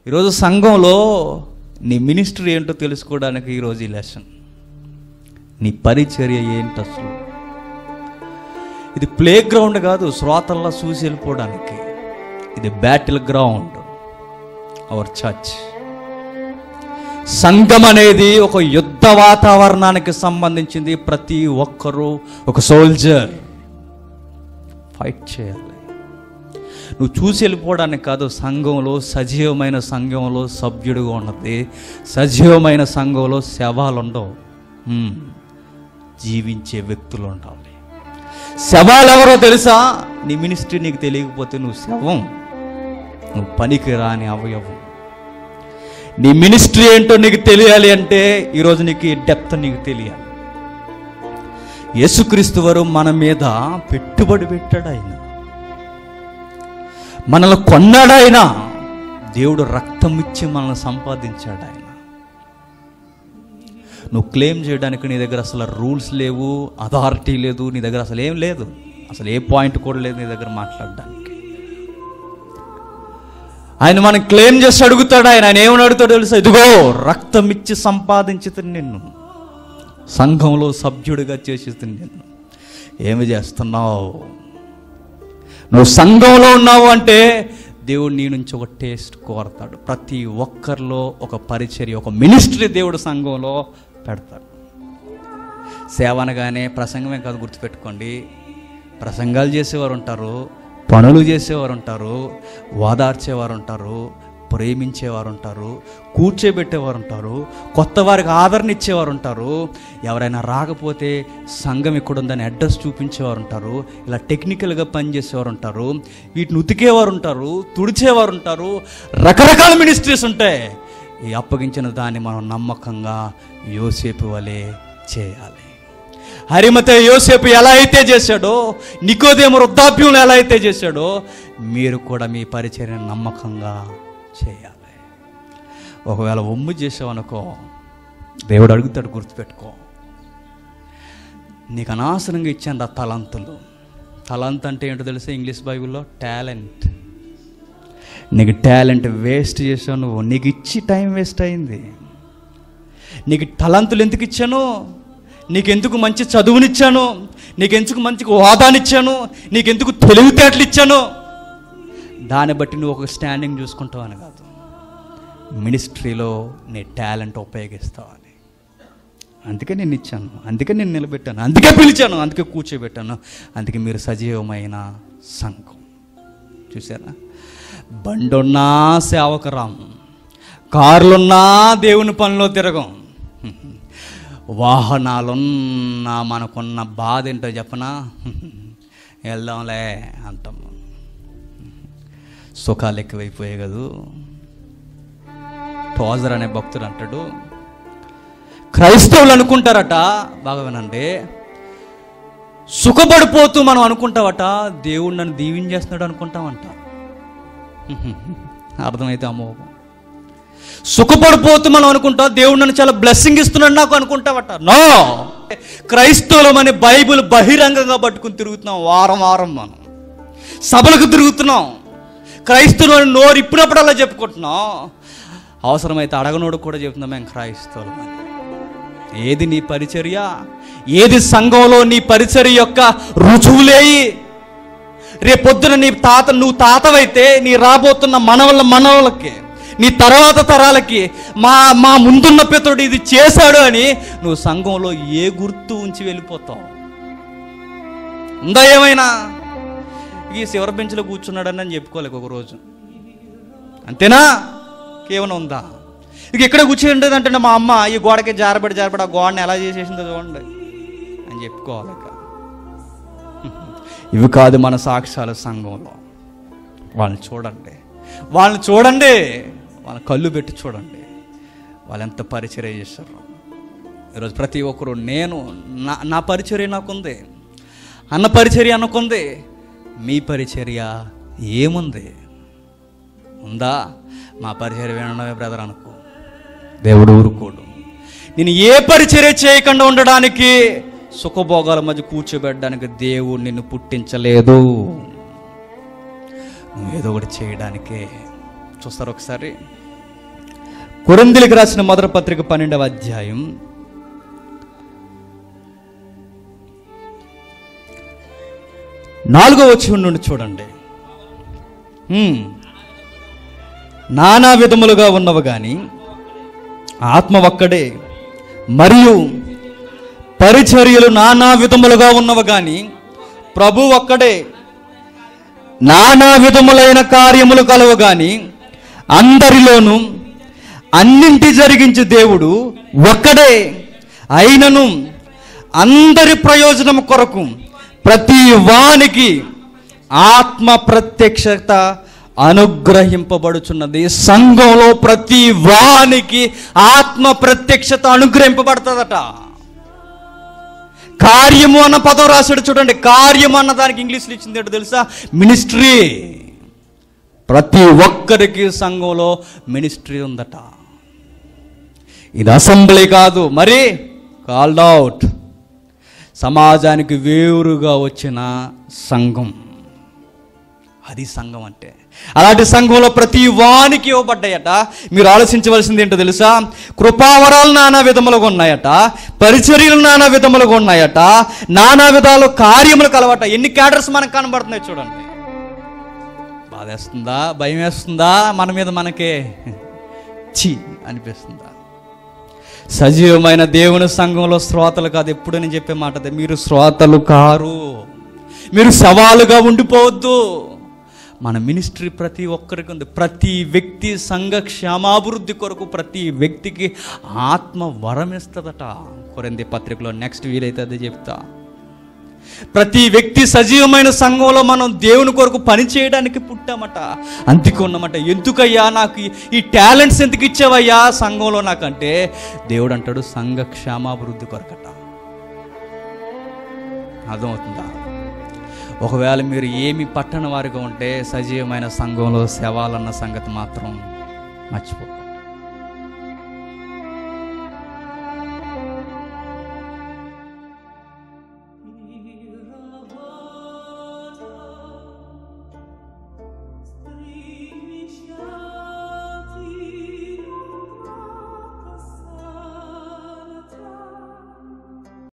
ఈరోజు సంఘంలో నీ మినిస్ట్రీ ఏంటో తెలుసుకోవడానికి ఈరోజు ఈ లెసన్ నీ పరిచర్య ఏంటి అసలు ఇది ప్లే గ్రౌండ్ కాదు శ్రోతల్లా చూసి వెళ్ళిపోవడానికి ఇది బ్యాటిల్ గ్రౌండ్ అవర్ చర్చ్ సంఘం అనేది ఒక యుద్ధ వాతావరణానికి సంబంధించింది ప్రతి ఒక్కరూ ఒక సోల్జర్ ఫైట్ చేయాలి నువ్వు చూసి వెళ్ళిపోవడానికి కాదు సంఘంలో సజీవమైన సంఘంలో సభ్యుడిగా ఉన్నది సజీవమైన సంఘంలో శవాలు ఉండవు హ్మ్. జీవించే వ్యక్తులు ఉండాలి శవాలు ఎవరో తెలుసా నీ మినిస్ట్రీ నీకు తెలియకపోతే నువ్వు శవం నువ్వు పనికి రాని అవయవం నీ మినిస్ట్రీ ఏంటో నీకు తెలియాలి అంటే ఈరోజు నీకు ఈ డెప్త్ నీకు తెలియాలి యేసుక్రీస్తు వారు మన మీద పెట్టుబడి పెట్టాడు ఆయన మనల్ని కొన్నాడు ఆయన దేవుడు రక్తం ఇచ్చి మనల్ని సంపాదించాడు ఆయన నువ్వు క్లెయిమ్ చేయడానికి నీ దగ్గర అసలు రూల్స్ లేవు అథారిటీ లేదు నీ దగ్గర అసలు ఏం లేదు అసలు ఏ పాయింట్ కూడా లేదు నీ దగ్గర మాట్లాడడానికి ఆయన మనం క్లెయిమ్ చేసి అడుగుతాడు ఆయన ఆయన ఏమని అడుగుతాడు తెలుసా ఇదిగో రక్తం ఇచ్చి సంపాదించుతుంది నిన్ను సంఘంలో సభ్యుడిగా చేసేస్తుంది నిన్ను ఏమి చేస్తున్నావు నువ్వు సంఘంలో ఉన్నావు అంటే దేవుడు నీ నుంచి ఒక టేస్ట్ కోరతాడు ప్రతి ఒక్కరిలో ఒక పరిచర్య ఒక మినిస్ట్రీ దేవుడు సంఘంలో పెడతాడు సేవ అనగానే ప్రసంగమే కాదు గుర్తుపెట్టుకోండి ప్రసంగాలు చేసేవారు ఉంటారు పనులు చేసేవారు ఉంటారు ఓదార్చేవారు ఉంటారు ప్రేమించేవారు ఉంటారు కూర్చోబెట్టేవారు ఉంటారు కొత్త వారికి ఆదరణ ఇచ్చేవారు ఉంటారు ఎవరైనా రాకపోతే సంఘం ఇక్కడ ఉందని అడ్రస్ చూపించేవారు ఉంటారు ఇలా టెక్నికల్గా పనిచేసేవారు ఉంటారు వీటిని ఉతికేవారు ఉంటారు తుడిచేవారు ఉంటారు రకరకాల మినిస్ట్రీస్ ఉంటాయి ఈ అప్పగించిన దాన్ని మనం నమ్మకంగా యోసేపు వలె చేయాలి హరిమతే యోసేపు ఎలా అయితే చేశాడో నికోదేము వృద్ధాప్యంలో ఎలా అయితే చేశాడో మీరు కూడా మీ పరిచర్యను నమ్మకంగా చేయాలి ఒకవేళ ఒమ్ము చేసావనుకో దేవుడు అడుగుతాడు గుర్తుపెట్టుకో నీకు అనవసరంగా ఇచ్చాను రా తలంతులు తలంత్ అంటే ఏంటో తెలుసా ఇంగ్లీష్ బైబిల్లో టాలెంట్ నీకు టాలెంట్ వేస్ట్ చేసావు నువ్వు నీకు ఇచ్చి టైం వేస్ట్ అయింది నీకు తలంతులు ఎందుకు ఇచ్చాను నీకెందుకు మంచి చదువునిచ్చాను నీకెందుకు మంచి హోదానిచ్చాను నీకెందుకు తెలివితేటలు ఇచ్చాను దాన్ని బట్టి నువ్వు ఒక స్టాండింగ్ చూసుకుంటావని కాదు మినిస్ట్రీలో నీ టాలెంట్ ఉపయోగిస్తావని అందుకే నేను ఇచ్చాను అందుకే నేను నిలబెట్టాను అందుకే పిలిచాను అందుకే కూర్చోబెట్టాను అందుకే మీరు సజీవమైన సంఘం చూసారా బండున్నా సేవకరాం కార్లున్నా దేవుని పనిలో తిరగం వాహనాలున్నా మనకున్న బాధ ఏంటో చెప్పనా వెళ్దాంలే అంటాం సుఖాలు ఎక్కువైపోయాయి కదూ టోజర్ అనే భక్తుడు అంటాడు క్రైస్తవులు అనుకుంటారట బాగా వినండి సుఖపడిపోతూ మనం అనుకుంటావట దేవుడు నన్ను దీవించేస్తున్నాడు అనుకుంటామంట అర్థమైతే అమోఘం సుఖపడిపోతూ మనం అనుకుంటాం దేవుడు నన్ను చాలా బ్లెస్సింగ్ ఇస్తున్నాడు నాకు అనుకుంటావట నో క్రైస్తవులం అనే బైబిల్ బహిరంగంగా పట్టుకుని తిరుగుతున్నాం వారం వారం మనం సభలకు తిరుగుతున్నాం క్రైస్తవులు అని నోరు ఇప్పుడప్పుడల్లా చెప్పుకుంటున్నాం అవసరమైతే అడగనోడు కూడా చెప్తున్నాం మేము క్రైస్తవులు అని ఏది నీ పరిచర్య ఏది సంఘంలో నీ పరిచర్య యొక్క రుజువులేయి రేపొద్దున నీ తాత నువ్వు తాతవైతే నీ రాబోతున్న మనవల మనవలకి నీ తర్వాత తరాలకి మా మా ముందున్న పితరుడు ఇది చేశాడు అని నువ్వు సంఘంలో ఏ గుర్తు ఉంచి వెళ్ళిపోతావు ఉందా ఏమైనా ఈ శివర బెంచ్లో కూర్చున్నాడని నేను చెప్పుకోలేక ఒక రోజు అంతేనా కేవలం ఉందా ఇక ఎక్కడ కూర్చుండేది అంటే మా అమ్మ ఈ గోడకి జారబడి జారబడి ఆ గోడని ఎలా చేసేసిందో చూడండి అని చెప్పుకోవాలి ఇక. ఇవి కాదు మన సాక్ష్యాల సంఘంలో వాళ్ళని చూడండి వాళ్ళని చూడండి వాళ్ళ కళ్ళు పెట్టి చూడండి వాళ్ళు ఎంత పరిచర్య చేశారు ఈరోజు ప్రతి ఒక్కరు నేను నా నా పరిచర్య నాకుంది అన్న పరిచర్య అనుకుంది మీ పరిచర్య ఏముంది ఉందా మా పరిచర్య వినడమే బ్రదర్ అనుకో దేవుడు ఊరుకోడు నేను ఏ పరిచర్య చేయకుండా ఉండడానికి సుఖభోగాల మధ్య కూర్చోబెట్టడానికి దేవుడు నిన్ను పుట్టించలేదు నువ్వు ఏదో ఒకటి చేయడానికే చూస్తారు ఒకసారి కొరిందులకు రాసిన మొదటి పత్రిక పన్నెండవ అధ్యాయం నాలుగో వచ్చి నుండి చూడండి హ్మ్. నానా విధములుగా ఉన్నవి కానీ ఆత్మ ఒక్కడే మరియు పరిచర్యలు నానా విధములుగా ఉన్నవి కానీ ప్రభు ఒక్కడే నానా విధములైన కార్యములు కలవు గాని అందరిలోనూ అన్నింటి జరిగించు దేవుడు ఒక్కడే అయినను అందరి ప్రయోజనం కొరకు ప్రతి వానికి ఆత్మ ప్రత్యక్షత అనుగ్రహింపబడుచున్నది సంఘంలో ప్రతి వానికి ఆత్మ ప్రత్యక్షత అనుగ్రహింపబడుతుందట కార్యము అన్న పదం రాశాడు చూడండి కార్యము అన్న దానికి ఇంగ్లీష్లో ఇచ్చింది ఏంటో తెలుసా మినిస్ట్రీ ప్రతి ఒక్కరికి సంఘంలో మినిస్ట్రీ ఉందట ఇది అసెంబ్లీ కాదు మరి కాల్డ్ అవుట్ సమాజానికి వేరుగా వచ్చిన సంఘం అది సంఘం అంటే అలాంటి సంఘంలో ప్రతి వానికి ఇవ్వబడ్డాయట మీరు ఆలోచించవలసింది ఏంటో తెలుసా కృపావరాలు నానా విధములుగా ఉన్నాయట పరిచర్యలు నానా విధములుగా ఉన్నాయట నానా విధాలు కార్యములు కలవట ఎన్ని క్యాడర్స్ మనకు కనబడుతున్నాయి చూడండి బాధేస్తుందా భయం వేస్తుందా మన మీద మనకే చి అనిపిస్తుందా సజీవమైన దేవుని సంఘంలో శ్రోతలు కాదు ఎప్పుడు నేను చెప్పే మాట అదే మీరు శ్రోతలు కారు మీరు సవాలుగా ఉండిపోవద్దు మన మినిస్ట్రీ ప్రతి ఒక్కరికి ఉంది ప్రతి వ్యక్తి సంఘ క్షేమాభివృద్ధి కొరకు ప్రతి వ్యక్తికి ఆత్మ వరం ఇస్తుందట కొరింది పత్రికలో నెక్స్ట్ వీలైతే అదే చెప్తా ప్రతి వ్యక్తి సజీవమైన సంఘంలో మనం దేవుని కొరకు పని చేయడానికి పుట్టామట అందుకు ఉన్నమాట ఎందుకయ్యా నాకు ఈ- ఈ టాలెంట్స్ ఎందుకు ఇచ్చావయ్యా సంఘంలో నాకంటే దేవుడు అంటాడు సంఘ క్షేమాభివృద్ధి కొరకట అర్థమవుతుందా ఒకవేళ మీరు ఏమి పట్టని వారిగా ఉంటే సజీవమైన సంఘంలో సేవాలన్న సంగతి మాత్రం మర్చిపో